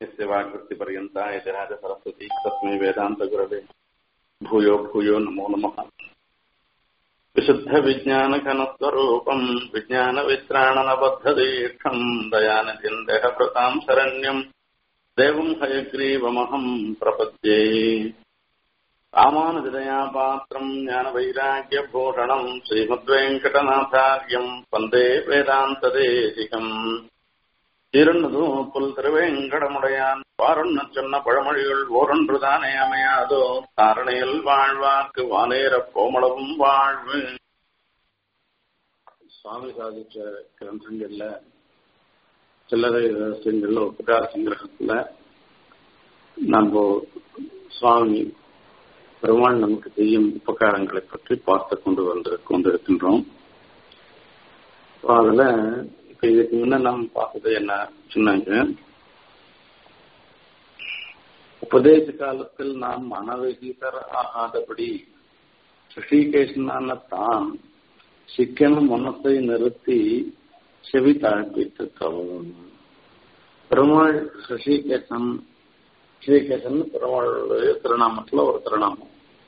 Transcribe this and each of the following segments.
यस्य वाकृतिपर्यन्ता यतिराज सरस्वती तस्मै वेदान्तगुरवे भूयो भूयो नमो नमः विशुद्धविज्ञानघनस्वरूपम् विज्ञानवित्राणनबद्धदीक्षम् दयानिधिम् देहभृताम् शरण्यम् देवम् हयग्रीवमहम् प्रपद्ये रामानुजदयापात्रम् ज्ञानवैराग्यभूषणम् श्रीमद्वेङ्कटनाथार्यम् वन्दे वेदान्तदेशिकम् இருந்ததோ புல் திருவேங்கடமுடையான் பாருண்ண சொன்ன பழமொழிகள் ஓரொன்றுதானே அமையாதோ தாரணையில் வாழ்வார்க்கு வானேர கோமளவும் வாழ்வு சுவாமி சாதிச்ச கிரந்தங்கள்ல சில்லறை ரகசியங்கள்ல உபகார சங்கிரகத்துல நம்ம சுவாமி பெருமாள் நமக்கு செய்யும் உபகாரங்களை பற்றி பார்த்து கொண்டு வந்து கொண்டிருக்கின்றோம் அதுல இப்ப இதுக்கு முன்ன நம்ம பார்த்தது என்ன சொன்னாங்க உபதேச காலத்தில் நாம் மனவகீதர் ஆகாதபடி ரிஷிகேஷனான தான் சிக்கன மனத்தை நிறுத்தி செவி தாழ்ப்பித்து தவறும் பெருமாள் ரிஷிகேசன் ஸ்ரீகேசன் பெருமாளுடைய திருநாமத்துல ஒரு திருநாமம்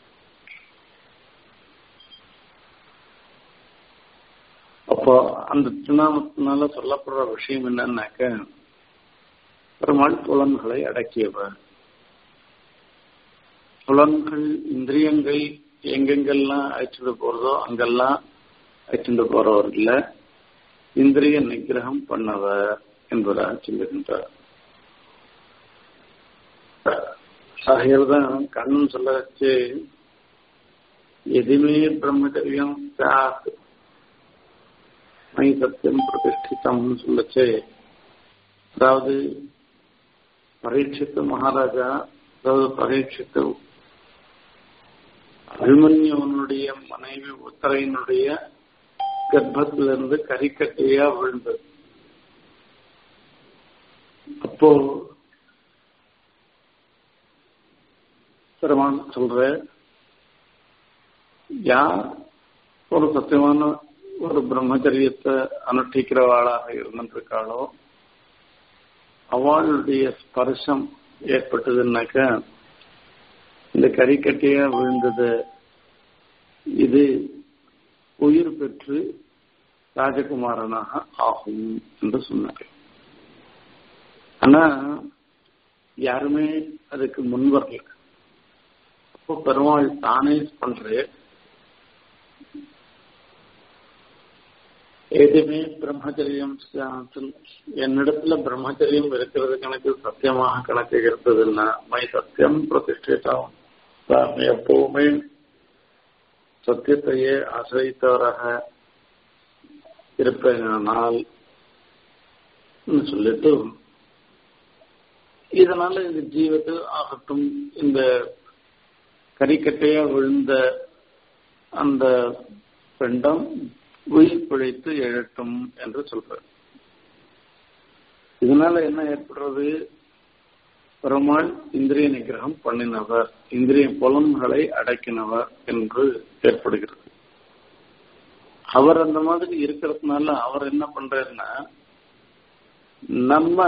அப்போ அந்த திருநாமத்தினால சொல்லப்படுற விஷயம் என்னன்னாக்க பெருமாள் புலன்களை அடக்கியவர் புலன்கள் இந்திரியங்கள் எங்கெங்கெல்லாம் அழைச்சிட்டு போறதோ அங்கெல்லாம் அழைச்சிட்டு போறவர் இல்ல இந்திரிய நிகிரகம் பண்ணவர் என்பதாக சொல்லுகின்றார் ஆகையால்தான் கண்ணன் சொல்ல வச்சு எதுவுமே பிரம்மச்சரியம் சாத் மை சத்தியம் பிரதிஷ்டிதம்னு சொல்லச்சு அதாவது பரீட்சித்து மகாராஜா அதாவது பரீட்சித்து அபிமன்யுவனுடைய மனைவி உத்தரையினுடைய கர்ப்பத்திலிருந்து கரிக்கட்டையா விழுந்தது அப்போ பெருமான் சொல்ற யார் ஒரு சத்தியமான ஒரு பிரம்மச்சரியத்தை அனுஷ்டிக்கிறவாளாக இருந்திருக்காளோ அவளுடைய ஸ்பர்சம் ஏற்பட்டதுன்னாக்க இந்த கறிக்கட்டையா விழுந்தது இது உயிர் பெற்று ராஜகுமாரனாக ஆகும் என்று சொன்னார் ஆனா யாருமே அதுக்கு முன் வரல அப்போ பெருமாள் தானே பண்ற எதுவுமே பிரம்மச்சரியம் என்னிடத்துல பிரம்மச்சரியம் இருக்கிறது கணக்கு சத்தியமாக கணக்கு இருந்ததுன்னா மை சத்தியம் பிரதிஷ்டிதம் தான் எப்பவுமே சத்தியத்தையே ஆசிரியத்தவராக இருப்பேனால் சொல்லிட்டு இதனால இந்த ஜீவத்தில் ஆகட்டும் இந்த கறிக்கட்டையா விழுந்த அந்த பெண்டம் உயிர் பிழைத்து எழட்டும் என்று சொல்றார் இதனால என்ன ஏற்படுறது பெருமாள் இந்திரிய நிகிரகம் பண்ணினவர் இந்திரிய புலன்களை அடக்கினவர் என்று ஏற்படுகிறது அவர் அந்த மாதிரி இருக்கிறதுனால அவர் என்ன பண்றாருன்னா நம்ம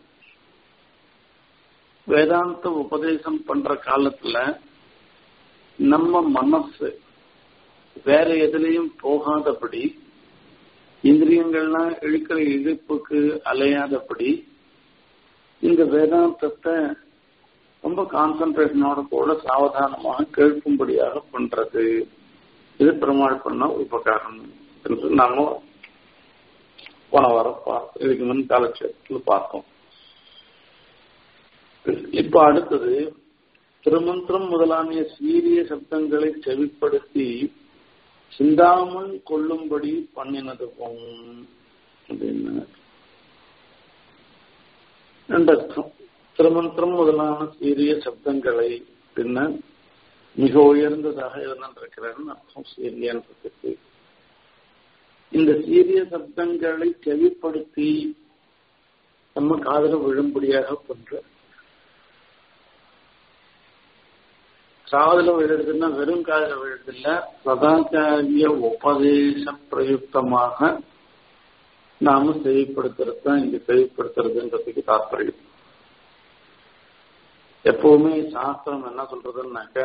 வேதாந்த உபதேசம் பண்ற காலத்துல நம்ம மனசு வேற எதுலையும் போகாதபடி இந்திரியங்கள்லாம் இழுக்கிற இழுப்புக்கு அலையாதபடி இந்த வேதாந்தத்தை ரொம்ப கான்சன்ட்ரேஷனோட கூட சாவதானமாக கேட்கும்படியாக பண்றது இது பெருமாள் பண்ண உபகாரம் என்று நாம போன வாரம் பார்த்தோம் இதுக்கு முன் காலட்சேபத்தில் பார்த்தோம் இப்ப அடுத்தது திருமந்திரம் முதலான சீரிய சப்தங்களை செவிப்படுத்தி சிந்தாமல் கொள்ளும்படி பண்ணினதுவும் அப்படின்னு அர்த்தம் திருமந்திரம் முதலான சீரிய சப்தங்களை பின்ன மிக உயர்ந்ததாக இருந்திருக்கிறான்னு அர்த்தம் சீரியன்றதுக்கு இந்த சீரிய சப்தங்களை செவிப்படுத்தி நம்ம காதல விழும்படியாக பண்ற காதல விழுறதுன்னா வெறும் காதல விழுறது இல்ல சதாச்சாரிய உபதேச பிரயுக்தமாக நாம செவிப்படுத்துறது தான் இங்க செவிப்படுத்துறதுன்றதுக்கு தாற்பயம் எப்பவுமே சாஸ்திரம் என்ன சொல்றதுன்னாக்க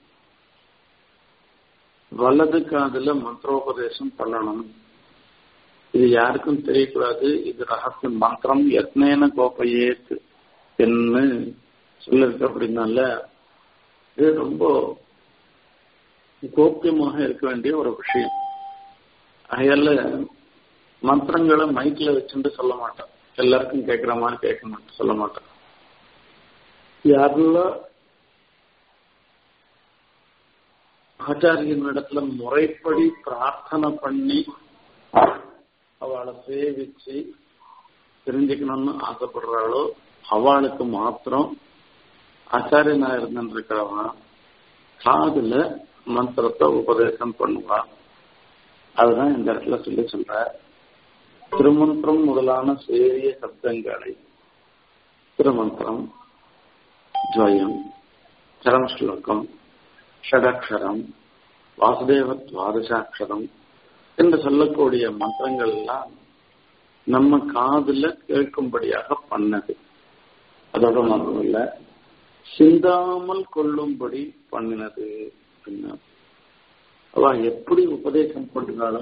வலது காதுல மந்திரோபதேசம் பண்ணணும் இது யாருக்கும் தெரியக்கூடாது இது ரகசிய மந்திரம் எத்னேன கோப்பையேத்து என்ன சொல்லிருக்க அப்படின்னால இது ரொம்ப கோப்பியமாக இருக்க வேண்டிய ஒரு விஷயம் அதையால மந்திரங்களை மைக்ல வச்சுட்டு சொல்ல மாட்டேன் எல்லாருக்கும் கேட்கிற மாதிரி கேட்க மாட்டேன் சொல்ல மாட்டேன் யாரெல்லாம் ஆச்சாரியனிடத்துல முறைப்படி பிரார்த்தனை பண்ணி அவளை சேவிச்சு தெரிஞ்சுக்கணும்னு ஆசைப்படுறாளோ அவளுக்கு மாத்திரம் ஆச்சாரியனா இருந்துருக்கிறவன் காதுல மந்திரத்தை உபதேசம் பண்ணுவான் அதுதான் இந்த இடத்துல சொல்லி சொல்ற திருமந்திரம் முதலான சேரிய சப்தங்களை திருமந்திரம் ஜயம் சரமஸ்லோகம் ஷடக்ஷரம் வாசுதேவ துவாதசாட்சரம் என்று சொல்லக்கூடிய மந்திரங்கள் எல்லாம் நம்ம காதுல கேட்கும்படியாக பண்ணது அதோட மட்டும் இல்ல சிந்தாமல் கொள்ளும்படி பண்ணினது அப்படின்னா அவ எப்படி உபதேசம் பண்றாளோ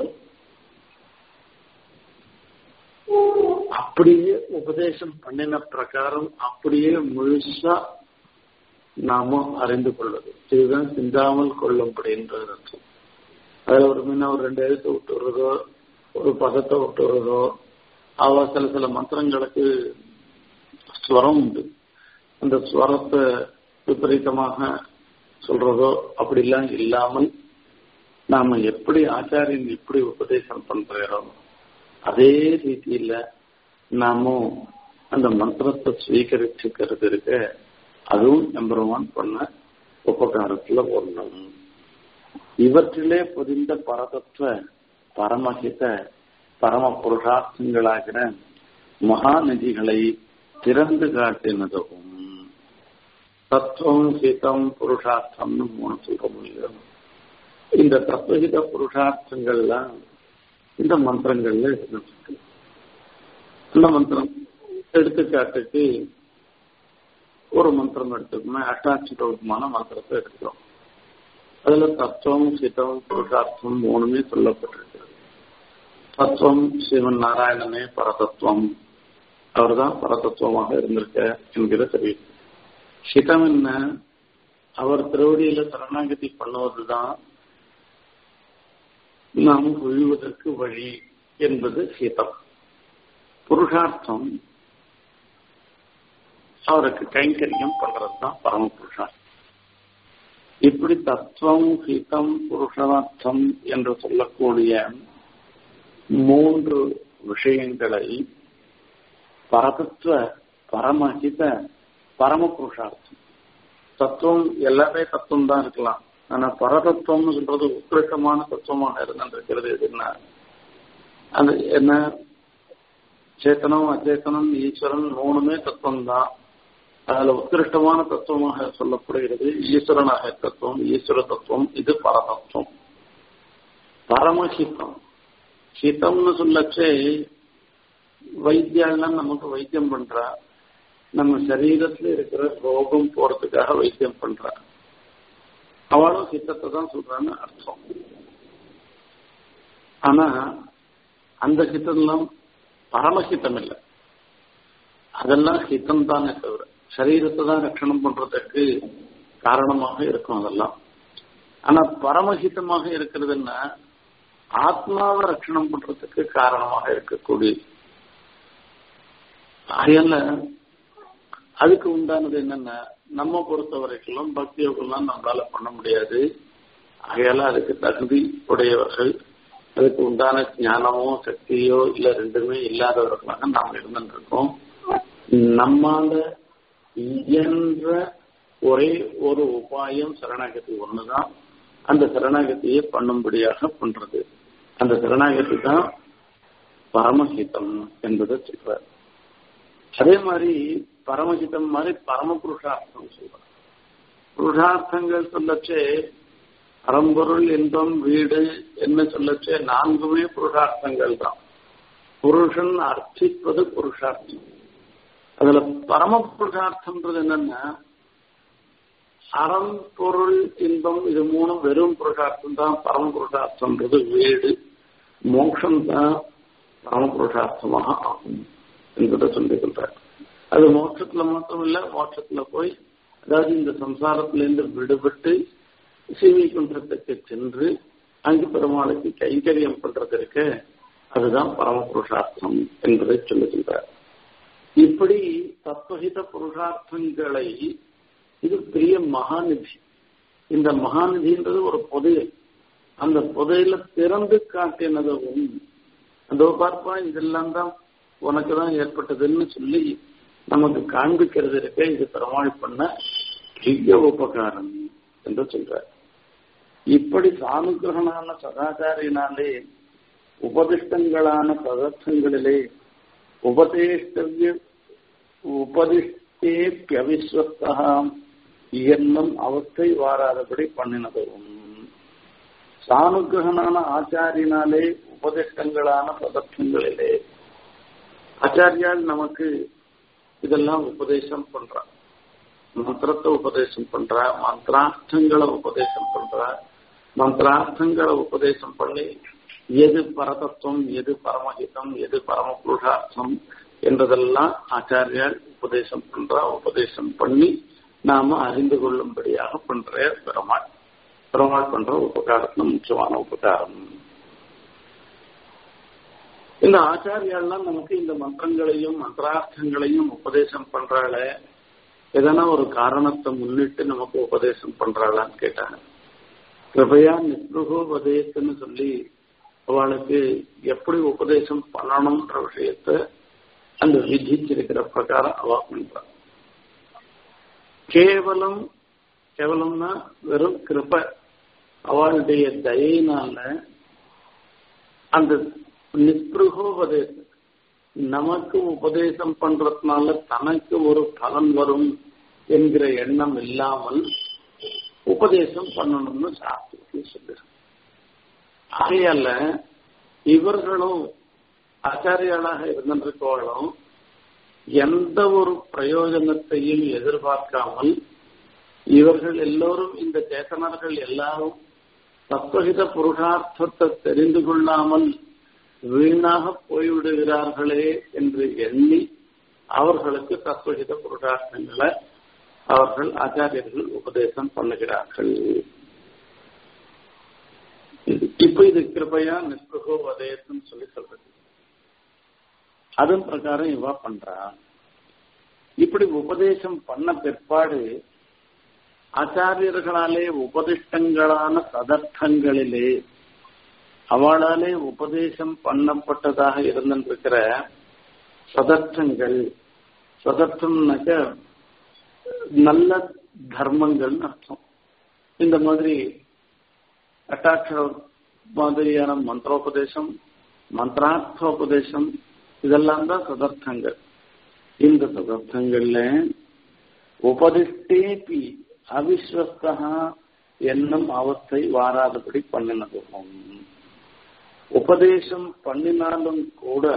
அப்படியே உபதேசம் பண்ணின பிரகாரம் அப்படியே முழுசா நாம அறிந்து கொள்வது இதுதான் சிந்தாமல் கொள்ளும்படின்றது அர்த்தம் அதுல ஒரு முன்ன ஒரு ரெண்டு எழுத்து விட்டுறதோ ஒரு பதத்தை விட்டுறதோ அவ சில சில மந்திரங்களுக்கு ஸ்வரம் உண்டு அந்த ஸ்வரத்தை விபரீதமாக சொல்றதோ அப்படிலாம் இல்லாமல் நாம எப்படி ஆச்சாரியன் எப்படி உபதேசம் பண்றோம் அதே ரீதியில நாமும் அந்த மந்திரத்தை ஸ்வீகரிச்சுக்கிறது இருக்க அதுவும் எம்பெருமான் பண்ண உபகாரத்துல ஒண்ணும் இவற்றிலே பொதிந்த பரதத்துவ பரமஹித பரம புருஷார்த்தங்களாகிற மகாநதிகளை திறந்து காட்டினதும் தத்துவம் ஹிதம் புருஷார்த்தம்னு மூணு சொல்ற முடியும் இந்த தத்துவஹித புருஷார்த்தங்கள்லாம் இந்த மந்திரங்கள்ல இருந்துருக்கு அந்த மந்திரம் எடுத்துக்காட்டுக்கு ஒரு மந்திரம் எடுத்துக்கோமே அட்டாட்சிதமான மந்திரத்தை எடுத்துக்கிறோம் அதுல தத்துவம் சித்தம் புருஷார்த்தம் மூணுமே சொல்லப்பட்டிருக்கிறது தத்துவம் சிவன் நாராயணனே பரதத்துவம் அவர்தான் பரதத்துவமாக இருந்திருக்க என்கிற தெரியும் சிதம் என்ன அவர் திருவடியில சரணாகதி பண்ணுவதுதான் நாம் ஒழிவதற்கு வழி என்பது ஹிதம் புருஷார்த்தம் அவருக்கு கைங்கரியம் பண்றதுதான் பரம புருஷார்த்தம் இப்படி தத்துவம் ஹிதம் புருஷார்த்தம் என்று சொல்லக்கூடிய மூன்று விஷயங்களை பரதத்துவ பரமஹித பரம புருஷார்த்தம் தத்துவம் எல்லாமே தத்துவம் தான் இருக்கலாம் ஆனா பரதத்துவம்னு சொல்றது உத்கிருஷ்டமான தத்துவமாக இருந்திருக்கிறது எதுன்னா அது என்ன சேத்தனம் அச்சேத்தனம் ஈஸ்வரன் மூணுமே தத்துவம் தான் அதுல உத்கிருஷ்டமான தத்துவமாக சொல்லப்படுகிறது ஈஸ்வரனாக தத்துவம் ஈஸ்வர தத்துவம் இது பரதத்துவம் பரமஹிதம் ஹிதம்னு சொல்லச்சே வைத்தியாலாம் நமக்கு வைத்தியம் பண்றா நம்ம சரீரத்துல இருக்கிற ரோகம் போறதுக்காக வைத்தியம் பண்றா அவளும் ஹித்தத்தை தான் சொல்றான்னு அர்த்தம் ஆனா அந்த ஹித்தம்லாம் பரமஹிதம் இல்லை அதெல்லாம் ஹிதம் தானே தவிர சரீரத்தை தான் ரட்சணம் பண்றதுக்கு காரணமாக இருக்கும் அதெல்லாம் ஆனா பரமஹிதமாக இருக்கிறதுன்னா ஆத்மாவை ரட்சணம் பண்றதுக்கு காரணமாக இருக்கக்கூடிய அதனால அதுக்கு உண்டானது என்னன்னா நம்ம பொறுத்த வரைக்கும் பக்தி யோகம்லாம் நம்மளால பண்ண முடியாது ஆகையால அதுக்கு தகுதி உடையவர்கள் அதுக்கு உண்டான ஞானமோ சக்தியோ இல்ல ரெண்டுமே இல்லாதவர்களாக நாம் இருந்துட்டு இருக்கோம் நம்மால இயன்ற ஒரே ஒரு உபாயம் சரணாகதி ஒண்ணுதான் அந்த சரணாகதியை பண்ணும்படியாக பண்றது அந்த சரணாகதி தான் பரமஹிதம் என்பதை சொல்றார் அதே மாதிரி பரமஹிதம் மாதிரி பரம புருஷார்த்தம் சொல்றார் புருஷார்த்தங்கள் சொல்லச்சே அறம்பொருள் இன்பம் வீடு என்ன சொல்லச்சே நான்குமே புருஷார்த்தங்கள் தான் புருஷன் அர்த்திப்பது புருஷார்த்தம் அதுல பரம புருஷார்த்தம்ன்றது என்னன்னா அறம் பொருள் இன்பம் இது மூணும் வெறும் புருஷார்த்தம் தான் பரம புருஷார்த்தம்ன்றது வீடு மோட்சம் தான் பரம புருஷார்த்தமாக ஆகும் என்பதை சொல்லிக்கின்றார் அது மோட்சத்துல மாத்திரம் இல்ல மோட்சத்துல போய் அதாவது இந்த சம்சாரத்திலிருந்து விடுபட்டு சீவி குன்றத்துக்கு சென்று அங்கு பெருமாளுக்கு கைங்கரியம் பண்றதற்கு அதுதான் பரம புருஷார்த்தம் என்பதை சொல்லுகின்றார் இப்படி தத்துவஹித புருஷார்த்தங்களை இது பெரிய மகாநிதி இந்த மகாநிதின்றது ஒரு புதையல் அந்த புதையில திறந்து காட்டினதும் அதோ பார்ப்பா இதெல்லாம் தான் உனக்கு தான் ஏற்பட்டதுன்னு சொல்லி நமக்கு காண்பிக்கிறது இருக்க இது பெருமாள் பண்ண பெரிய உபகாரம் என்று சொல்றார் இப்படி சானுகிரகனான சதாச்சாரியினாலே உபதிஷ்டங்களான பதார்த்தங்களிலே உபதேஷ்டவிய உபதிஷ்டேப்பியவிஸ்வஸ்தா என்னும் அவஸ்தை வாராதபடி பண்ணினதும் சானுகிரகனான ஆச்சாரியினாலே உபதிஷ்டங்களான பதார்த்தங்களிலே ஆச்சாரியால் நமக்கு இதெல்லாம் உபதேசம் பண்றா மந்திரத்தை உபதேசம் பண்றா மந்திரார்த்தங்களை உபதேசம் பண்றா மந்திரார்த்தங்களை உபதேசம் பண்ணி எது பரதத்துவம் எது பரமஹிதம் எது பரம புருஷார்த்தம் என்றதெல்லாம் ஆச்சாரியால் உபதேசம் பண்றா உபதேசம் பண்ணி நாம அறிந்து கொள்ளும்படியாக பண்ற பெருமாள் பெருமாள் பண்ற உபகாரத்துல முக்கியமான உபகாரம் இந்த ஆச்சாரியாலாம் நமக்கு இந்த மந்திரங்களையும் மந்திரார்த்தங்களையும் உபதேசம் பண்றாள எதனா ஒரு காரணத்தை முன்னிட்டு நமக்கு உபதேசம் பண்றாளான்னு கேட்டாங்க கிருபையா நிஸ்ருகோபதேசன்னு சொல்லி அவளுக்கு எப்படி உபதேசம் பண்ணணும்ன்ற விஷயத்த அந்த விதிச்சிருக்கிற பிரகாரம் அவ பண்றான் கேவலம் கேவலம்னா வெறும் கிருப அவளுடைய தயினால அந்த நிஸ்பிருகோபதேசம் நமக்கு உபதேசம் பண்றதுனால தனக்கு ஒரு பலன் வரும் என்கிற எண்ணம் இல்லாமல் உபதேசம் பண்ணணும்னு சாஸ்திரத்தில் சொல்லுறோம் ஆகையால இவர்களும் ஆச்சாரியாளாக இருந்திருக்கவர்களும் எந்த ஒரு பிரயோஜனத்தையும் எதிர்பார்க்காமல் இவர்கள் எல்லோரும் இந்த சேத்தனர்கள் எல்லாரும் தத்துவகித புருஷார்த்தத்தை தெரிந்து கொள்ளாமல் வீணாக போய்விடுகிறார்களே என்று எண்ணி அவர்களுக்கு தத்துவகித புருஷார்த்தங்களை அவர்கள் ஆச்சாரியர்கள் உபதேசம் பண்ணுகிறார்கள் இப்ப இது கிருபையா நிஸ்பகோ உபதேசம் சொல்லி சொல்றது அதன் பிரகாரம் இவா பண்றா இப்படி உபதேசம் பண்ண பிற்பாடு ஆச்சாரியர்களாலே உபதிஷ்டங்களான சதர்த்தங்களிலே அவளாலே உபதேசம் பண்ணப்பட்டதாக இருந்திருக்கிற சதர்த்தங்கள் சதர்த்தம்னாக்க நல்ல தர்மங்கள் அர்த்தம் இந்த மாதிரி அட்டாட்ச மாதிரியான மந்திரோபதேசம் மந்திரார்த்தோபதேசம் இதெல்லாம் தான் சதர்த்தங்கள் இந்த சதர்த்தங்கள்ல உபதிஷ்டேபி அவிஸ்வஸ்தா என்னும் அவஸ்தை வாராதபடி பண்ணினதும் உபதேசம் பண்ணினாலும் கூட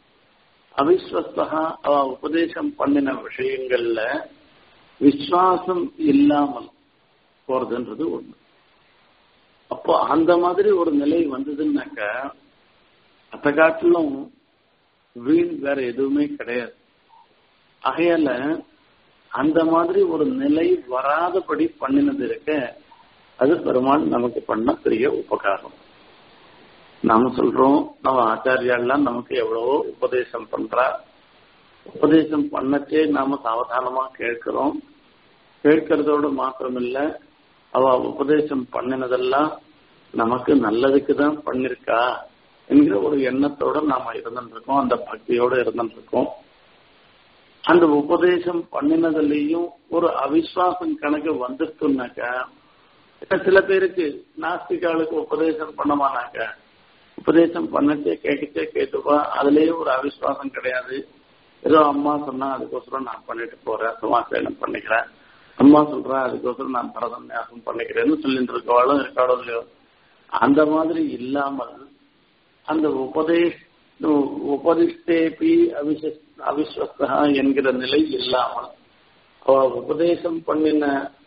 அவிஸ்வஸ்தா அவ உபதேசம் பண்ணின விஷயங்கள்ல விசுவாசம் இல்லாமல் போறதுன்றது ஒண்ணு அப்போ அந்த மாதிரி ஒரு நிலை வந்ததுன்னாக்க அத்த காட்டிலும் வீண் வேற எதுவுமே கிடையாது ஆகையால அந்த மாதிரி ஒரு நிலை வராதபடி பண்ணினது இருக்க அது பெருமாள் நமக்கு பண்ண பெரிய உபகாரம் நாம சொல்றோம் நம்ம ஆச்சாரியாலாம் நமக்கு எவ்வளவோ உபதேசம் பண்றா உபதேசம் பண்ணச்சே நாம சாவதானமா கேட்கிறோம் கேட்கறதோடு மாத்திரமில்ல அவ உபதேசம் பண்ணினதெல்லாம் நமக்கு நல்லதுக்கு தான் பண்ணிருக்கா என்கிற ஒரு எண்ணத்தோட நாம இருந்துருக்கோம் அந்த பக்தியோட இருந்துருக்கோம் அந்த உபதேசம் பண்ணினதுலயும் ஒரு அவிஸ்வாசம் கணக்கு வந்துருக்குனாக்கா சில பேருக்கு நாஸ்திகாளுக்கு உபதேசம் பண்ணமானாக்க உபதேசம் பண்ணச்சே கேட்டுச்சே கேட்டுப்பா அதுலயே ஒரு அவிஸ்வாசம் கிடையாது ஏதோ அம்மா சொன்னா அதுக்கோசரம் நான் பண்ணிட்டு போறேன் சமாசேனம் பண்ணிக்கிறேன் அம்மா சொல்றா அதுக்கோசரம் நான் பரதன்யாசம் பண்ணிக்கிறேன்னு சொல்லிட்டு இருக்கவாளும் இருக்காளோ இல்லையோ அந்த மாதிரி இல்லாமல் அந்த உபதேஷ் உபதிஷ்டேபி அவிச அவிஸ்வஸ்தா என்கிற நிலை இல்லாமல் அவ உபதேசம் பண்ணின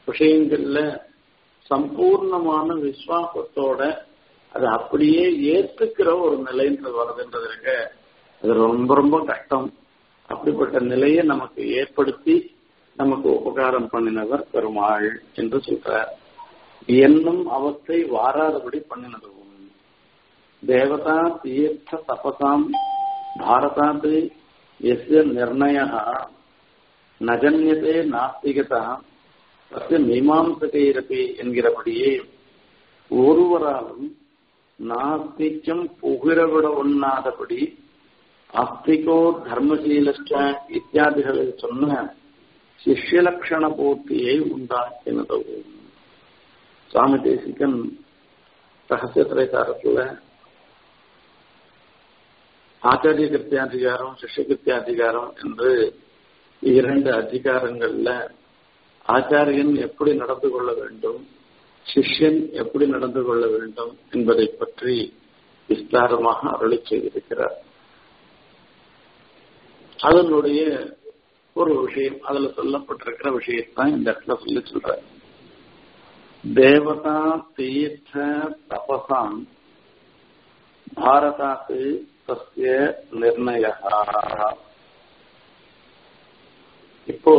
விஷயங்கள்ல சம்பூர்ணமான விசுவாசத்தோட அதை அப்படியே ஏத்துக்கிற ஒரு நிலைன்றது வருதுன்றதுக்கு அது ரொம்ப ரொம்ப கஷ்டம் அப்படிப்பட்ட நிலையை நமக்கு ஏற்படுத்தி நமக்கு உபகாரம் பண்ணினவர் பெருமாள் என்று சொல்றார் என்னும் அவத்தை வாராதபடி பண்ணினதும் தேவதா தீர்த்த தபசாம் பாரதாத் எஸ்ய நிர்ணய நஜன்யதே நாஸ்திகதா தस्य மீமாம்சகைரபி என்கிறபடியே ஒருவராலும் நாஸ்திக்கம் புகிரவிட உண்ணாதபடி ஆஸ்திகோ தர்மசீலஷ்ட இத்தியாதிகளை சொன்ன சிஷ்யலட்சண பூர்த்தியை உண்டாக்கினதும் சுவாமி தேசிகன் ரகசிய திரைசாரத்துல ஆச்சாரிய கிருத்தியாதிகாரம் சிஷ்ய கிருத்தியாதிகாரம் என்று இரண்டு அதிகாரங்கள்ல ஆச்சாரியன் எப்படி நடந்து கொள்ள வேண்டும் சிஷ்யன் எப்படி நடந்து கொள்ள வேண்டும் என்பதை பற்றி விஸ்தாரமாக அருளி செய்திருக்கிறார் அதனுடைய ஒரு விஷயம் அதுல சொல்லப்பட்டிருக்கிற விஷயத்தான் இந்த இடத்துல சொல்லி சொல்ற தேவதா தீர்த்த தபசாம் பாரதாத்து தஸ்ய நிர்ணய இப்போ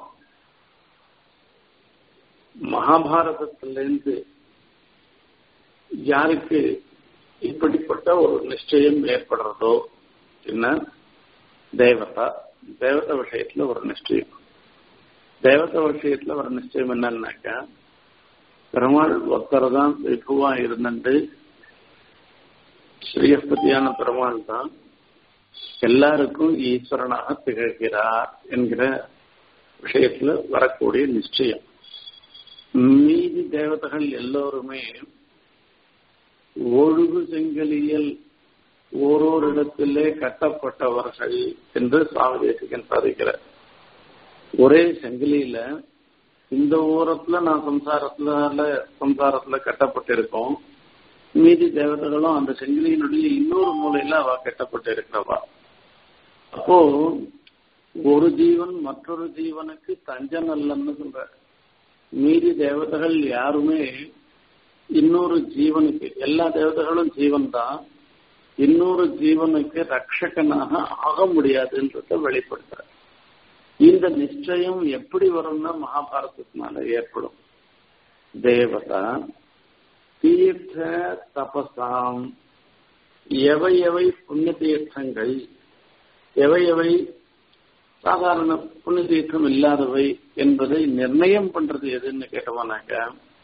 மகாபாரதத்திலிருந்து யாருக்கு இப்படிப்பட்ட ஒரு நிச்சயம் ஏற்படுறதோ என்ன தேவதா தேவத விஷயத்துல ஒரு நிச்சயம் தேவத விஷயத்துல ஒரு நிச்சயம் என்னன்னாக்கா பெருமாள் ஒருத்தர் தான் விபுவா இருந்துட்டு ஸ்ரீயஸ்பதியான பெருமாள் தான் எல்லாருக்கும் ஈஸ்வரனாக திகழ்கிறார் என்கிற விஷயத்துல வரக்கூடிய நிச்சயம் மீதி தேவதைகள் எல்லோருமே ஒழுகு செங்கலியல் ஓரோரு இடத்திலே கட்டப்பட்டவர்கள் என்று சுவாமி தேசிகன் சாதிக்கிறார் ஒரே செங்கிலியில இந்த ஓரத்துல நான் சம்சாரத்துல சம்சாரத்துல கட்டப்பட்டிருக்கோம் மீதி தேவதைகளும் அந்த செங்கிலியினுடைய இன்னொரு மூலையில அவ கட்டப்பட்டு இருக்கிறவா அப்போ ஒரு ஜீவன் மற்றொரு ஜீவனுக்கு தஞ்சம் அல்லன்னு சொல்ற மீதி தேவதைகள் யாருமே இன்னொரு ஜீவனுக்கு எல்லா தேவதைகளும் ஜீவன் தான் இன்னொரு ஜீவனுக்கு ரட்சகனாக ஆக முடியாதுன்றத வெளிப்படுத்துற இந்த நிச்சயம் எப்படி வரும்னா மகாபாரதத்தினால ஏற்படும் தேவதா தீர்த்த தபசாம் எவை எவை புண்ணிய தீர்த்தங்கள் எவை எவை சாதாரண புண்ணிய தீர்த்தம் இல்லாதவை என்பதை நிர்ணயம் பண்றது எதுன்னு கேட்டோம்னாக்க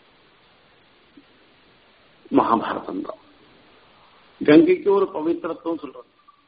மகாபாரதம் தான் கங்கைக்கு ஒரு பவித்திரத்துவம் சொல்றது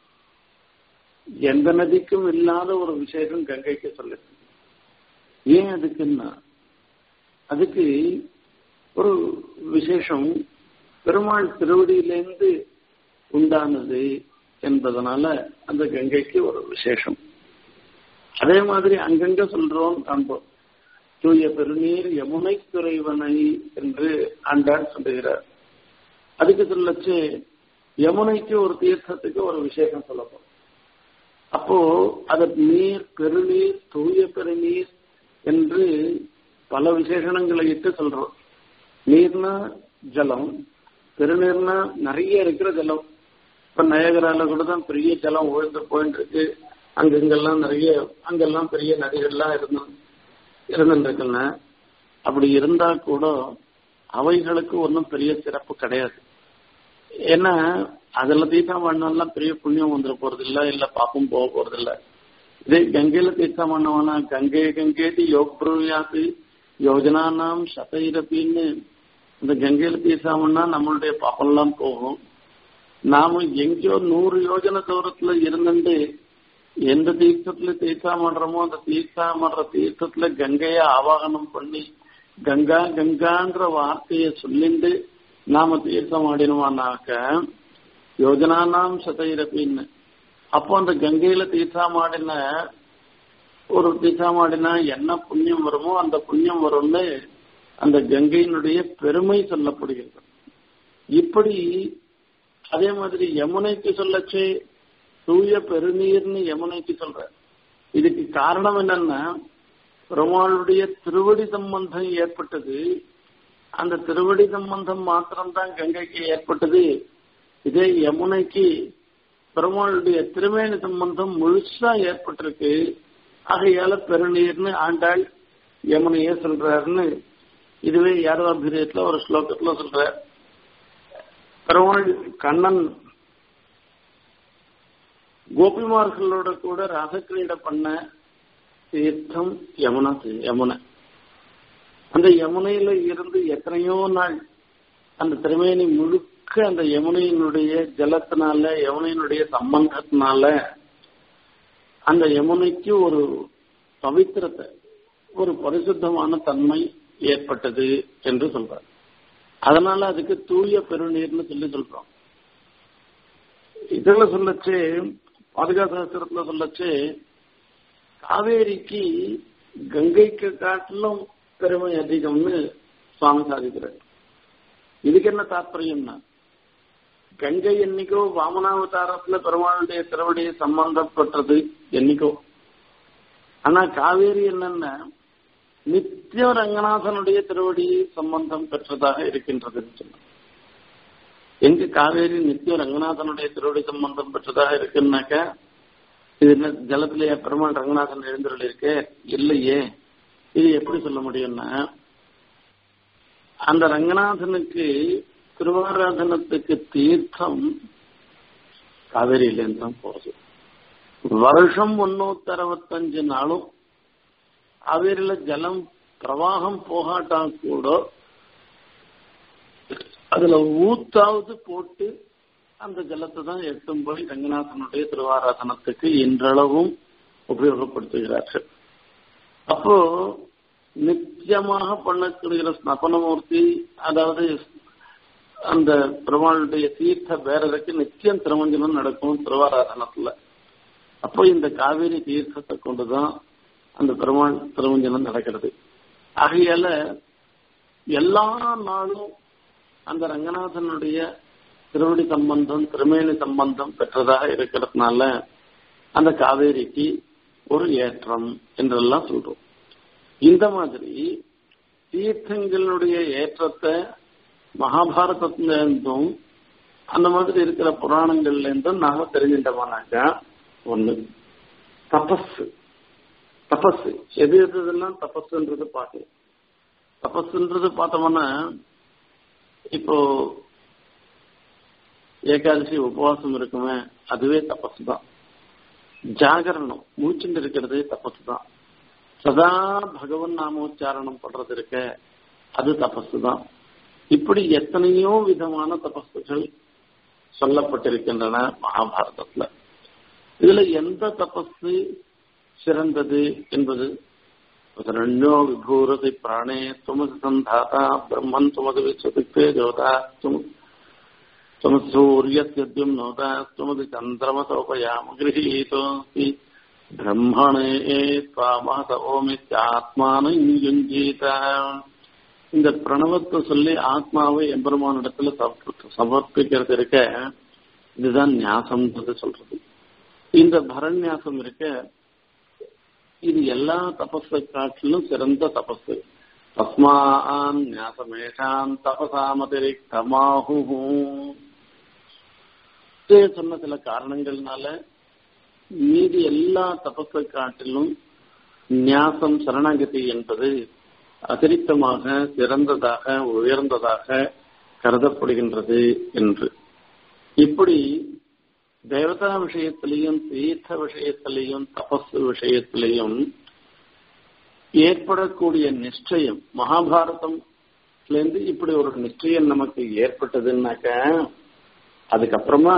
எந்த நதிக்கும் இல்லாத ஒரு விசேஷம் கங்கைக்கு சொல்லுது ஏன் அதுக்குன்னா அதுக்கு ஒரு விசேஷம் பெருமாள் திருவடியிலேருந்து உண்டானது என்பதனால அந்த கங்கைக்கு ஒரு விசேஷம் அதே மாதிரி அங்கங்க சொல்றோம் காண்போம் தூய பெருநீர் யமுனை துறைவனை என்று ஆண்டாள் சொல்லுகிறார் அதுக்கு சொல்லச்சு யமுனைக்கு ஒரு தீர்த்தத்துக்கு ஒரு விசேஷம் சொல்லப்போம் அப்போ அது நீர் பெருநீர் தூய பெருநீர் என்று பல விசேஷணங்களை இட்டு சொல்றோம் நீர்னா ஜலம் பெருநீர்னா நிறைய இருக்கிற ஜலம் இப்ப நயகரால கூட தான் பெரிய ஜலம் உழுந்து போயிட்டு இருக்கு அங்க இங்கெல்லாம் நிறைய அங்கெல்லாம் பெரிய நதிகள்லாம் இருந்தோம் இருந்துருக்குல்ல அப்படி இருந்தா கூட அவைகளுக்கு ஒன்றும் பெரிய சிறப்பு கிடையாது ஏன்னா அதுல தீர்த்தம் பண்ணலாம் பெரிய புண்ணியம் வந்துட போறது இல்ல இல்ல பாப்பம் போக போறது இல்ல இதே கங்கையில தீர்த்தம் பண்ணவனா கங்கை கங்கேதி யோக் பிரூயாது யோஜனானாம் சதைரப்பின்னு இந்த கங்கையில தீர்த்தம் பண்ணா நம்மளுடைய பாப்பெல்லாம் போகும் நாம எங்கேயோ நூறு யோஜனை தூரத்துல இருந்துட்டு எந்த தீர்த்தத்துல தீர்த்தம் பண்றோமோ அந்த தீர்த்தம் பண்ற தீர்த்தத்துல கங்கைய ஆவாகனம் பண்ணி கங்கா கங்கான்ற வார்த்தையை சொல்லிண்டு நாம தீர்த்தம் ஆடினோமானாக்க யோஜனானாம் சதைரப்பின்னு அப்போ அந்த கங்கையில தீர்த்தமாடின ஒரு தீர்த்தமாடினா என்ன புண்ணியம் வருமோ அந்த புண்ணியம் வரும்னு அந்த கங்கையினுடைய பெருமை சொல்லப்படுகிறது இப்படி அதே மாதிரி யமுனைக்கு சொல்லச்சு தூய பெருநீர்னு யமுனைக்கு சொல்ற இதுக்கு காரணம் என்னன்னா பெருமாளுடைய திருவடி சம்பந்தம் ஏற்பட்டது அந்த திருவடி சம்பந்தம் மாத்திரம்தான் கங்கைக்கு ஏற்பட்டது இதே யமுனைக்கு பெருமாளுடைய திருமேனி சம்பந்தம் முழுசா ஏற்பட்டிருக்கு ஆகையால பெருநீர்னு ஆண்டாள் யமுனையே சொல்றாருன்னு இதுவே யாரவாபிரியத்துல ஒரு ஸ்லோகத்துல சொல்ற பெருமாள் கண்ணன் கோபிமார்களோட கூட ராசக்கிரீட பண்ண தீர்த்தம் யமுனா யமுனை அந்த யமுனையில இருந்து எத்தனையோ நாள் அந்த திருமேனி முழுக்க அந்த யமுனையினுடைய ஜலத்தினால யமுனையினுடைய சம்பந்தத்தினால அந்த யமுனைக்கு ஒரு பவித்திரத்தை ஒரு பரிசுத்தமான தன்மை ஏற்பட்டது என்று சொல்றார் அதனால அதுக்கு தூய பெருநீர்னு சொல்லி சொல்றோம் இதுல சொல்லச்சு பாதுகாசாஸ்திரத்துல சொல்லச்சு காவேரிக்கு கங்கைக்கு காட்டிலும் பெருமை அதிகம்னு சுவாமி சாதிக்கிறார் இதுக்கு என்ன தாற்பயம்னா கங்கை என்னைக்கோ வாமனாவதாரத்துல பெருமாளுடைய திருவடியை சம்பந்தப்பட்டது என்னைக்கோ ஆனா காவேரி என்னன்னா நித்திய ரங்கநாதனுடைய திருவடி சம்பந்தம் பெற்றதாக இருக்கின்றதுன்னு சொன்னார் எங்க காவேரி நித்திய ரங்கநாதனுடைய திருவடி சம்பந்தம் பெற்றதாக இருக்குன்னாக்க இது என்ன ஜலத்திலேயே பெருமாள் ரங்கநாதன் எழுந்துள்ள இருக்கு இல்லையே இது எப்படி சொல்ல முடியும்னா அந்த ரங்கநாதனுக்கு திருவாராதனத்துக்கு தீர்த்தம் காவேரியிலேருந்து தான் போகுது வருஷம் முன்னூத்தி அறுபத்தஞ்சு நாளும் காவேரியில ஜலம் பிரவாகம் போகாட்டா கூட அதுல ஊத்தாவது போட்டு அந்த ஜலத்தை தான் எட்டும் போய் ரங்கநாதனுடைய திருவாராதனத்துக்கு இன்றளவும் உபயோகப்படுத்துகிறார்கள் அப்போ நித்தியமாக பண்ணக்கூடிய ஸ்னபனமூர்த்தி அதாவது அந்த பெருமாளுடைய தீர்த்த பேரருக்கு நித்தியம் திருமஞ்சனம் நடக்கும் திருவாராதனத்துல அப்போ இந்த காவேரி தீர்த்தத்தை கொண்டுதான் அந்த பெருமாள் திருமஞ்சனம் நடக்கிறது ஆகையால எல்லா நாளும் அந்த ரங்கநாதனுடைய திருவடி சம்பந்தம் திருமேனி சம்பந்தம் பெற்றதாக இருக்கிறதுனால அந்த காவேரிக்கு ஒரு ஏற்றம் என்றெல்லாம் சொல்றோம் இந்த மாதிரி தீர்த்தங்களுடைய ஏற்றத்தை மகாபாரதத்துல இருந்தும் அந்த மாதிரி இருக்கிற புராணங்கள்ல இருந்தும் நாம தெரிஞ்சிட்டோம்னாக்கா ஒண்ணு தபஸ் தபஸ் எது எதுலாம் தபஸ்ன்றது பார்க்கலாம் தபஸ்ன்றது பார்த்தோம்னா இப்போ ஏகாதசி உபவாசம் இருக்குமே அதுவே தபஸ் தான் ஜாகரணம் மூச்சுண்டு இருக்கிறது தபஸ் தான் சதா பகவன் நாமோச்சாரணம் பண்றது இருக்க அது தபஸ் தான் இப்படி எத்தனையோ விதமான தபஸுகள் சொல்லப்பட்டிருக்கின்றன மகாபாரதத்துல இதுல எந்த தபஸ் சிறந்தது என்பது ரண்யோ விபூரதி பிராணே துமது சந்தாதா பிரம்மன் துமது விஸ்வதிப்பே ஜோதா தும சூரியஸ்யம் நோதா துமது சந்திரமசோபயாம கிரகீதோசி பிரம்மணே துவாமஹ ஓமித்யாத்மான யுஞ்சீத இந்த பிரணவத்தை சொல்லி ஆத்மாவை எம்பெருமானிடத்துல சமர்ப்பிக்கிறது இருக்க இதுதான் ஞாசம்ன்றது சொல்றது இந்த பரநியாசம் இருக்க இது எல்லா தபஸை காட்டிலும் சிறந்த தபஸ் தஸ்மான் ஞாசமேஷாம் தபசாமதிரிக்தமாகு சொன்ன சில காரணங்கள்னால மீதி எல்லா தபஸை காட்டிலும் நியாசம் சரணாகதி என்பது அதிரிக்தமாக சிறந்ததாக உயர்ந்ததாக கருதப்படுகின்றது என்று இப்படி தேவதா விஷயத்திலையும் தீர்த்த விஷயத்திலையும் தபஸ் விஷயத்திலையும் ஏற்படக்கூடிய நிச்சயம் மகாபாரதம்ல இருந்து இப்படி ஒரு நிச்சயம் நமக்கு ஏற்பட்டதுன்னாக்க அதுக்கப்புறமா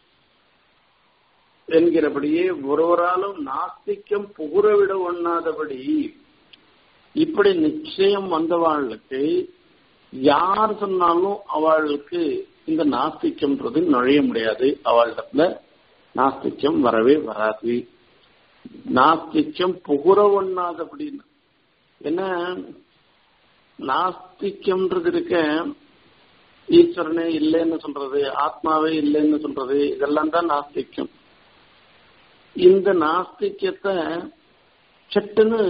என்கிறபடியே ஒருவராலும் நாஸ்திக்கம் புகுறவிட ஒண்ணாதபடி இப்படி நிச்சயம் வந்தவாளுக்கு யார் சொன்னாலும் அவளுக்கு இந்த நாஸ்திக்கம்ன்றது நுழைய முடியாது அவளிடத்துல நாஸ்திக்கம் வரவே வராது நாஸ்திக்கம் புகுற ஒண்ணாதபடின்னு என்ன நாஸ்திக்கம்ன்றது இருக்க ஈஸ்வரனே இல்லைன்னு சொல்றது ஆத்மாவே இல்லைன்னு சொல்றது இதெல்லாம் தான் நாஸ்திக்கம் இந்த நாஸ்திக்கத்தை சட்டுன்னு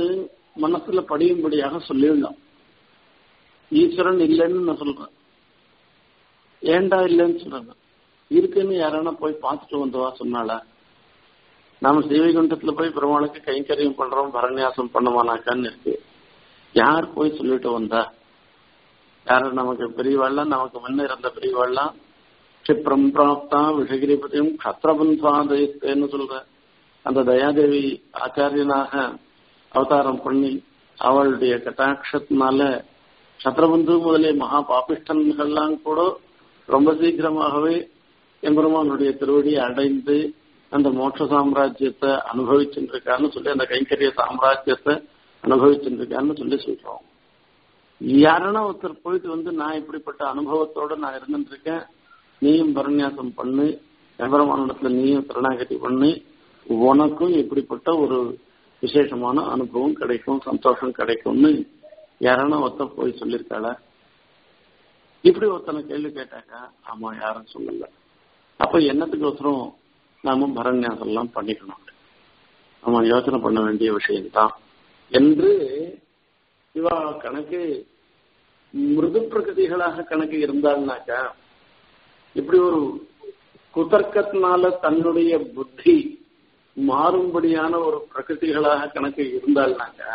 மனசுல படியும்படியாக சொல்லிடலாம் ஈஸ்வரன் இல்லைன்னு நான் சொல்றேன் ஏண்டா இல்லைன்னு சொல்றாங்க இருக்குன்னு யாரானா போய் பார்த்துட்டு வந்தவா சொன்னால நாம ஸ்ரீவைகுண்டத்துல போய் பெருமாளுக்கு கைங்கரியம் பண்றோம் பரநியாசம் பண்ணமானாக்கான்னு இருக்கு யார் போய் சொல்லிட்டு வந்தா யாரு நமக்கு பெரியவாள்லாம் நமக்கு முன்ன இருந்த பெரியவாள்லாம் கஷிப்ரம் பிராப்தா விஷகிரிபதியும் கத்திரபந்தாதயத்தேன்னு சொல்ற அந்த தயாதேவி ஆச்சாரியனாக அவதாரம் பண்ணி அவளுடைய கட்டாட்சத்தினால சத்ரபந்து முதலிய மகா பாபிஷ்டன்கள்லாம் கூட ரொம்ப சீக்கிரமாகவே எம்பெருமானுடைய திருவடியை அடைந்து அந்த மோட்ச சாம்ராஜ்யத்தை அனுபவிச்சுருக்கான்னு சொல்லி அந்த கைங்கரிய சாம்ராஜ்யத்தை அனுபவிச்சுருக்கான்னு சொல்லி சொல்றோம் யாருன்னா ஒருத்தர் போயிட்டு வந்து நான் இப்படிப்பட்ட அனுபவத்தோட நான் இருந்துட்டு இருக்கேன் நீயும் பரநியாசம் பண்ணு எம்பெருமானிடத்துல நீயும் சரணாகதி பண்ணு உனக்கும் இப்படிப்பட்ட ஒரு விசேஷமான அனுபவம் கிடைக்கும் சந்தோஷம் கிடைக்கும்னு யாரானா ஒருத்தர் போய் சொல்லியிருக்காள இப்படி ஒருத்தனை கேள்வி கேட்டாக்க ஆமா யாரும் சொல்லல அப்ப என்னத்துக்கோசரம் நாம பரநியாசம் எல்லாம் பண்ணிக்கணும் நம்ம யோசனை பண்ண வேண்டிய விஷயம்தான் என்று இவா கணக்கு மிருது பிரகதிகளாக கணக்கு இருந்தாள்னாக்கா இப்படி ஒரு குதர்க்கத்தினால தன்னுடைய புத்தி மாறும்படியான ஒரு பிரகிருதிகளாக கணக்கு இருந்தாள்னாக்கா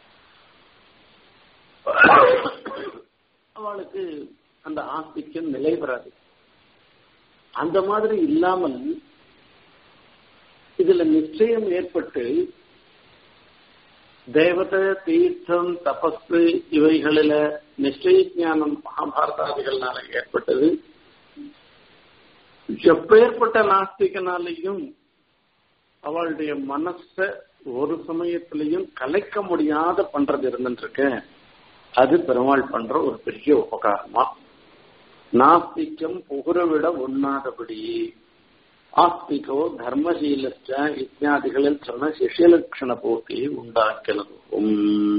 அவளுக்கு அந்த ஆஸ்திக்கம் நிலை பெறாது அந்த மாதிரி இல்லாமல் இதுல நிச்சயம் ஏற்பட்டு தேவத தீர்த்தம் தபஸ் இவைகளில நிச்சய ஞானம் மகாபாரதாதிகள்னால ஏற்பட்டது எப்பேற்பட்ட நாஸ்திகனாலையும் அவளுடைய மனச ஒரு சமயத்திலையும் கலைக்க முடியாத பண்றது இருந்துருக்கு அது பெருமாள் பண்ற ஒரு பெரிய உபகாரமா நாஸ்திக்கம் புகுரவிட ஒண்ணாதபடி ஆஸ்திகோ தர்மசீலஸ்ட இத்தியாதிகளில் சொன்ன சிஷியலட்சண போட்டியை உண்டாக்கினதும்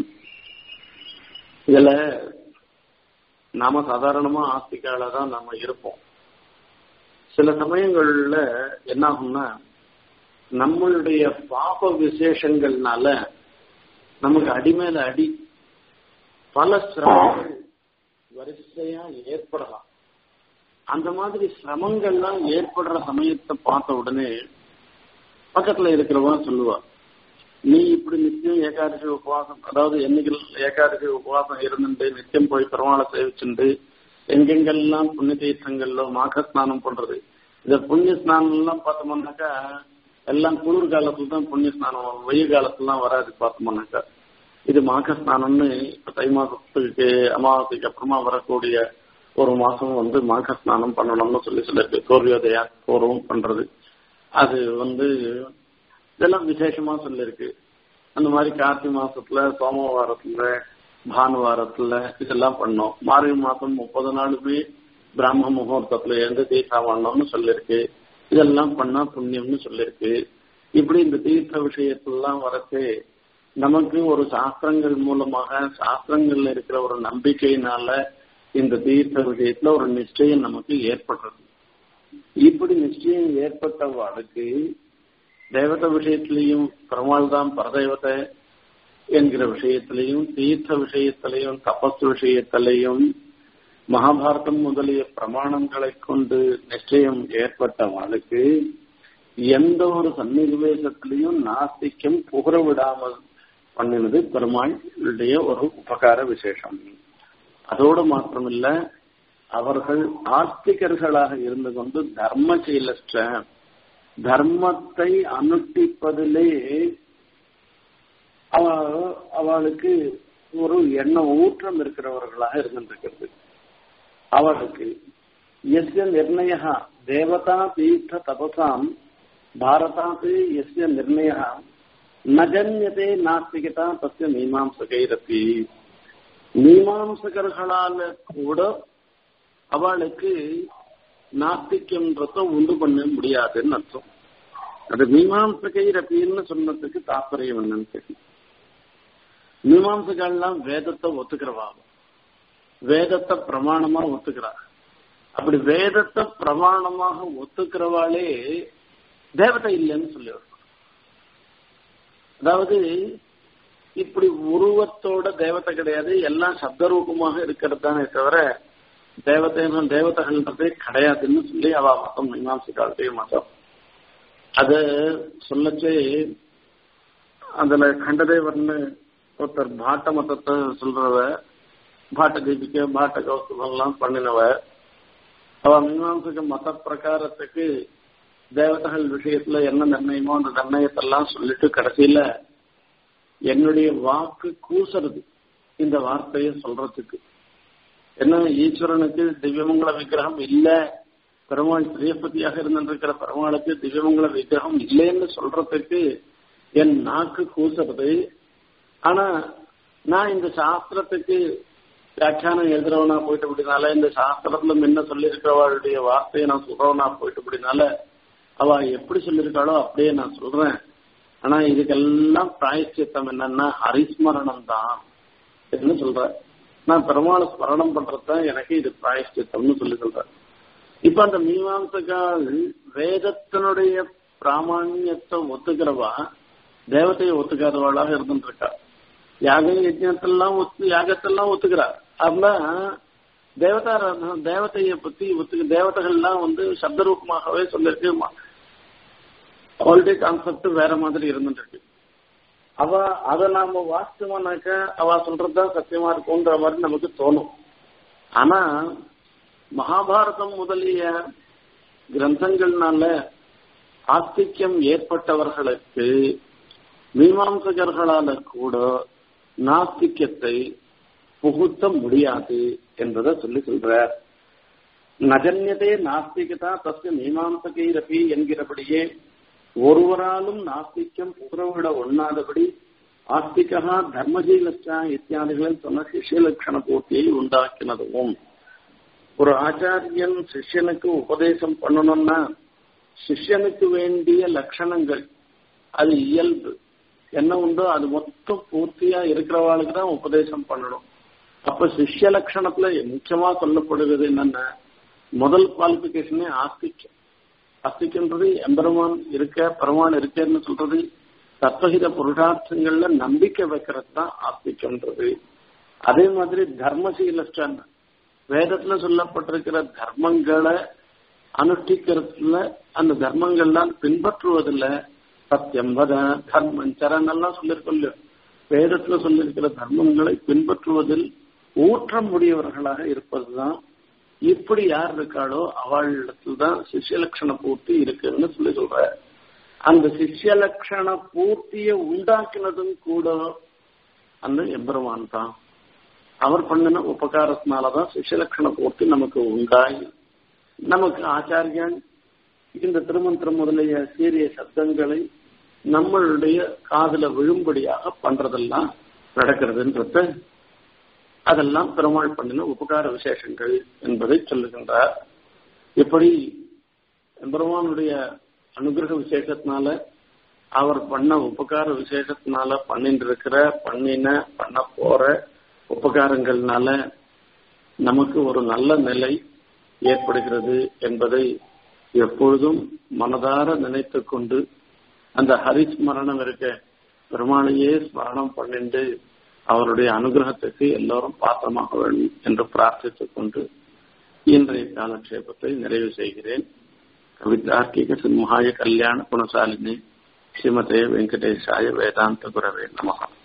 இதுல நாம சாதாரணமா ஆஸ்திகால தான் நாம இருப்போம் சில சமயங்கள்ல என்ன ஆகும்னா நம்மளுடைய பாப விசேஷங்கள்னால நமக்கு அடிமேல அடி பல சிரமங்கள் வரிசையா ஏற்படலாம் அந்த மாதிரி சிரமங்கள்லாம் ஏற்படுற சமயத்தை பார்த்த உடனே பக்கத்துல இருக்கிறவா சொல்லுவா நீ இப்படி நித்தியம் ஏகாதசி உபவாசம் அதாவது என்னைக்கு ஏகாதசி உபவாசம் இருந்துட்டு நித்தியம் போய் பெருமாளை சேவிச்சுண்டு எங்கெங்கெல்லாம் புண்ணிய தீர்த்தங்கள்ல மாக ஸ்நானம் பண்றது இந்த புண்ணிய ஸ்நானம் எல்லாம் பார்த்தோம்னாக்கா எல்லாம் குளிர் காலத்துல தான் புண்ணிய ஸ்நானம் வரும் வெயில் காலத்துலாம் வராது பார்த்தோம்னாக்கா இது மாக ஸ்நானம்னு இப்ப தை மாசத்துக்கு அமாவாசைக்கு அப்புறமா வரக்கூடிய ஒரு மாசம் வந்து மாக ஸ்நானம் பண்ணணும்னு சொல்லி சொல்லிருக்கு சூரியோதயா பூர்வம் பண்றது அது வந்து இதெல்லாம் விசேஷமா சொல்லிருக்கு அந்த மாதிரி கார்த்திகை மாசத்துல சோமவாரத்துல பானுவாரத்துல இதெல்லாம் பண்ணோம் மார்கழி மாசம் முப்பது நாளுமே பிராம முகூர்த்தத்துல எழுந்து தீர்த்தாவண்ணம்னு சொல்லிருக்கு இதெல்லாம் பண்ணா புண்ணியம்னு சொல்லிருக்கு இப்படி இந்த தீர்த்த விஷயத்தெல்லாம் வரச்சு நமக்கு ஒரு சாஸ்திரங்கள் மூலமாக சாஸ்திரங்கள்ல இருக்கிற ஒரு நம்பிக்கையினால இந்த தீர்த்த விஷயத்துல ஒரு நிச்சயம் நமக்கு ஏற்படுறது இப்படி நிச்சயம் ஏற்பட்ட வாழ்க்கை தேவத விஷயத்திலையும் பெருமாள் தான் பரதேவத்தை என்கிற விஷயத்திலையும் தீர்த்த விஷயத்திலையும் தபஸ் விஷயத்திலையும் மகாபாரதம் முதலிய பிரமாணங்களை கொண்டு நிச்சயம் ஏற்பட்ட வாழ்க்கை எந்த ஒரு சன்னிவேசத்திலையும் நாஸ்திக்கம் புகழ விடாமல் பண்ணினது பெருமாளுடைய ஒரு உபகார விசேஷம் அதோடு மாத்திரமில்ல அவர்கள் ஆஸ்திகர்களாக இருந்து கொண்டு தர்மசீலற்ற தர்மத்தை அனுஷ்டிப்பதிலே அவ அவளுக்கு ஒரு எண்ண ஊற்றம் இருக்கிறவர்களாக இருந்திருக்கிறது அவளுக்கு எஸ்ய நிர்ணய தேவதா தீர்த்த தபசாம் பாரதாத் எஸ்ய நிர்ணய நஜன்யதே நாஸ்திகதா தஸ்ய மீமாம்சகைரப்பி மீமாம்சகர்களால கூட அவளுக்கு நாஸ்திக்கம்ன்றத உண்டு பண்ண முடியாதுன்னு அர்த்தம் அது மீமாம்சகை ரப்பின்னு சொன்னதுக்கு தாற்பயம் என்னன்னு தெரியும் மீமாம்சகள்லாம் வேதத்தை ஒத்துக்கிறவா வேதத்தை பிரமாணமா ஒத்துக்கிறா அப்படி வேதத்தை பிரமாணமாக ஒத்துக்கிறவாளே தேவதை இல்லைன்னு சொல்லி அதாவது இப்படி உருவத்தோட தேவதை கிடையாது எல்லாம் சப்தரூபமாக இருக்கிறது தானே தவிர தேவதை தேவதைகள்ன்றதே கிடையாதுன்னு சொல்லி அவ மதம் மீமாம்சிக்காலத்தைய மதம் அது சொல்லச்சே அதுல கண்டதேவர்னு ஒருத்தர் பாட்ட மதத்தை சொல்றவ பாட்ட தீபிக்க பாட்ட கௌசவம் எல்லாம் பண்ணினவ அவ மீமாம்சக மத பிரகாரத்துக்கு தேவதைகள் விஷயத்துல என்ன நிர்ணயமோ அந்த நிர்ணயத்தெல்லாம் சொல்லிட்டு கடைசியில என்னுடைய வாக்கு கூசுறது இந்த வார்த்தையை சொல்றதுக்கு என்ன ஈஸ்வரனுக்கு திவ்யமங்கல விக்கிரகம் இல்ல பெருமாள் பிரியப்பதியாக இருந்திருக்கிற பெருமாளுக்கு திவ்யமங்கல விக்கிரகம் இல்லைன்னு சொல்றதுக்கு என் நாக்கு கூசுறது ஆனா நான் இந்த சாஸ்திரத்துக்கு வியாக்கியானம் எழுதுறவனா போயிட்டு அப்படினால இந்த சாஸ்திரத்துல முன்ன சொல்லியிருக்கிறவளுடைய வார்த்தையை நான் சொல்றவனா போயிட்டு அப்படினால அவ எப்படி சொல்லியிருக்காளோ அப்படியே நான் சொல்றேன் ஆனா இதுக்கெல்லாம் பிராயச்சித்தம் என்னன்னா ஹரிஸ்மரணம் தான் என்ன சொல்ற நான் பெருமாள் ஸ்மரணம் பண்றதுதான் எனக்கு இது பிராயச்சித்தம்னு சொல்லி சொல்றேன் இப்ப அந்த மீமாம்சகால் வேதத்தினுடைய பிராமணியத்தை ஒத்துக்கிறவா தேவதையை ஒத்துக்காதவாளாக இருந்துட்டு இருக்கா யாக யஜ்யத்தெல்லாம் ஒத்து யாகத்தெல்லாம் ஒத்துக்கிறா அப்படின்னா தேவதா தேவதையை பத்தி ஒத்துக்க தேவதைகள்லாம் வந்து சப்தரூபமாகவே சொல்லிருக்கு ஆல்ரெடி கான்செப்ட் வேற மாதிரி இருந்துட்டு இருக்கு அவ அத நாம வாஸ்தவனாக்க அவ சொல்றதுதான் சத்தியமா இருக்கும்ன்ற மாதிரி நமக்கு தோணும் ஆனா மகாபாரதம் முதலிய கிரந்தங்கள்னால ஆஸ்திக்யம் ஏற்பட்டவர்களுக்கு மீமாம்சகர்களால கூட நாஸ்திக்கத்தை புகுத்த முடியாது என்பதை சொல்லி சொல்றார் நஜன்யதே நாஸ்திகதா தஸ்ய மீமாம்சகைரபி என்கிறபடியே ஒருவராலும் நாஸ்திக்கம் புகரவிட ஒண்ணாதபடி ஆஸ்திகா தர்மஜீலச்சா இத்தியாதிகளில் சொன்ன சிஷ்ய லட்சண பூர்த்தியை உண்டாக்கினதும் ஒரு ஆச்சாரியன் சிஷ்யனுக்கு உபதேசம் பண்ணணும்னா சிஷ்யனுக்கு வேண்டிய லட்சணங்கள் அது இயல்பு என்ன உண்டோ அது மொத்தம் பூர்த்தியா இருக்கிறவாளுக்கு தான் உபதேசம் பண்ணணும் அப்ப சிஷ்ய லட்சணத்துல முக்கியமா சொல்லப்படுகிறது என்னன்னா முதல் குவாலிபிகேஷனே ஆஸ்திக்கம் ஆஸ்திக்கன்றது எம்பெருமான் இருக்க பெருமான் இருக்கேன்னு சொல்றது தத்வகித புருஷார்த்தங்கள்ல நம்பிக்கை வைக்கிறது தான் ஆஸ்திக்கன்றது அதே மாதிரி தர்மசீலஸ்டன் வேதத்துல சொல்லப்பட்டிருக்கிற தர்மங்களை அனுஷ்டிக்கிறதுல அந்த தர்மங்கள்லாம் பின்பற்றுவதில்ல சத்தியம் வத தர்மம் சரண் எல்லாம் சொல்லியிருக்கோம் இல்லையோ வேதத்துல சொல்லியிருக்கிற தர்மங்களை பின்பற்றுவதில் ஊற்றம் உடையவர்களாக இருப்பதுதான் இப்படி யார் இருக்காளோ அவளிடத்துல தான் சிஷ்ய லட்சண பூர்த்தி இருக்குன்னு சொல்லி சொல்ற அந்த சிஷ்ய லட்சண பூர்த்தியை உண்டாக்கினதும் கூட அந்த எம்பெருமான் தான் அவர் பண்ணின உபகாரத்தினாலதான் சிஷ்ய லட்சண பூர்த்தி நமக்கு உண்டாகி நமக்கு ஆச்சாரியன் இந்த திருமந்திரம் முதலிய சீரிய சப்தங்களை நம்மளுடைய காதுல விழும்படியாக பண்றதெல்லாம் நடக்கிறதுன்றத அதெல்லாம் பெருமாள் பண்ணின உபகார விசேஷங்கள் என்பதை சொல்லுகின்றார் இப்படி பெருமானுடைய அனுகிரக விசேஷத்தினால அவர் பண்ண உபகார விசேஷத்தினால பண்ணிட்டு இருக்கிற பண்ணின பண்ண போற உபகாரங்கள்னால நமக்கு ஒரு நல்ல நிலை ஏற்படுகிறது என்பதை எப்பொழுதும் மனதார நினைத்து கொண்டு அந்த ஹரிஸ்மரணம் இருக்க பெருமாளையே ஸ்மரணம் பண்ணிண்டு அவருடைய அனுகிரகத்துக்கு எல்லோரும் பாத்திரமாக வேண்டும் என்று பிரார்த்தித்துக் கொண்டு இன்றைய காலக்ஷேபத்தை நிறைவு செய்கிறேன் கவிதார்க்கிக சிம்ஹாய கல்யாண குணசாலினி ஸ்ரீமதே வெங்கடேஷாய வேதாந்த குரவே நமகா